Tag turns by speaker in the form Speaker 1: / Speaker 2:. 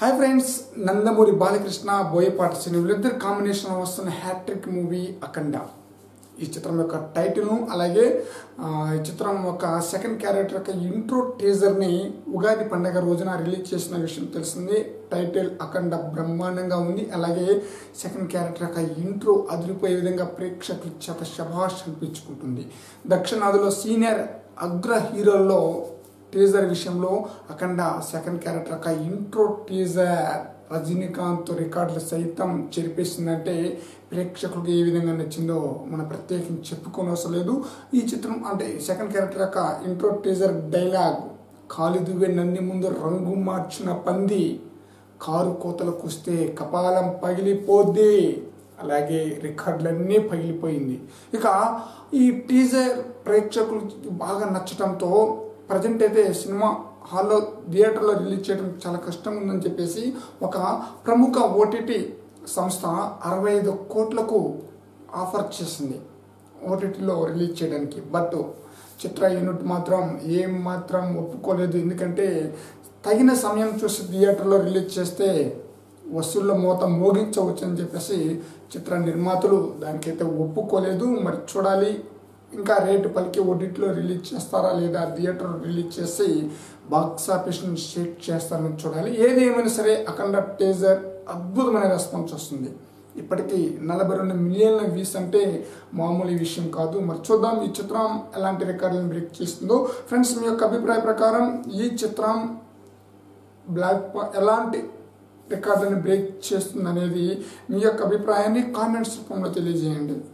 Speaker 1: hi friends Nandamuri Balakrishna Boyapati Sri వీళ్ళిద్దరు combination వస్తున్న hat trick movie అఖండ ఈ చిత్రం యొక్క టైటిల్ను అలాగే ఆ, ఈ చిత్రం యొక్క సెకండ్ క్యారెక్టర్ యొక్క ఇంట్రో టీజర్ని ఉగాది పండగ రోజున రిలీజ్ చేసిన విషయం తెలిసింది టైటిల్ అఖండ బ్రహ్మాండంగా ఉంది అలాగే సెకండ్ క్యారెక్టర్ యొక్క ఇంట్రో అదిరిపోయే విధంగా ప్రేక్షకుల చేత శభాష్ అనిపించుకుంటుంది దక్షిణాదిలో సీనియర్ అగ్ర హీరోల్లో టీజర్ విషయంలో అఖండ సెకండ్ క్యారెక్టర్ యొక్క ఇంట్రో టీజర్ రజనీకాంత్ రికార్డులు సైతం చెరిపేసిందంటే ప్రేక్షకులకు ఏ విధంగా నచ్చిందో మనం ప్రత్యేకించి చెప్పుకోని అవసరం లేదు ఈ చిత్రం అంటే సెకండ్ క్యారెక్టర్ యొక్క ఇంట్రో టీజర్ డైలాగ్ కాలు దువ్వే నంది ముందు రంగు మార్చిన పంది కారు కోతలకు వస్తే కపాలం పగిలిపోద్ది అలాగే రికార్డులన్నీ పగిలిపోయింది ఇక ఈ టీజర్ ప్రేక్షకులకు బాగా నచ్చటంతో ప్రజెంట్ అయితే సినిమా హాల్లో థియేటర్లో రిలీజ్ చేయడం చాలా కష్టం ఉందని చెప్పేసి ఒక ప్రముఖ ఓటీటీ సంస్థ అరవై ఐదు కోట్లకు ఆఫర్ చేసింది ఓటీటీలో రిలీజ్ చేయడానికి బట్ చిత్ర యూనిట్ మాత్రం ఏం మాత్రం ఒప్పుకోలేదు ఎందుకంటే తగిన సమయం చూసి థియేటర్లో రిలీజ్ చేస్తే వసూళ్ళ మూత మోగించవచ్చు అని చెప్పేసి చిత్ర నిర్మాతలు దానికైతే ఒప్పుకోలేదు మరి చూడాలి ఇంకా రేటు పలికి ఓటీటీలో రిలీజ్ చేస్తారా లేదా థియేటర్ రిలీజ్ చేసి బాక్స్ ఆఫీస్ని షేక్ చేస్తారని చూడాలి ఏది ఏమైనా సరే అఖండ టేజర్ అద్భుతమైన రెస్పాన్స్ వస్తుంది ఇప్పటికీ నలభై రెండు మిలియన్ల వ్యూస్ అంటే మామూలు విషయం కాదు మరి చూద్దాం ఈ చిత్రం ఎలాంటి రికార్డులను బ్రేక్ చేస్తుందో ఫ్రెండ్స్ మీ యొక్క అభిప్రాయ ప్రకారం ఈ చిత్రం బ్లాక్ ప- ఎలాంటి రికార్డులను బ్రేక్ చేస్తుంది అనేది మీ యొక్క అభిప్రాయాన్ని కామెంట్స్ రూపంలో తెలియజేయండి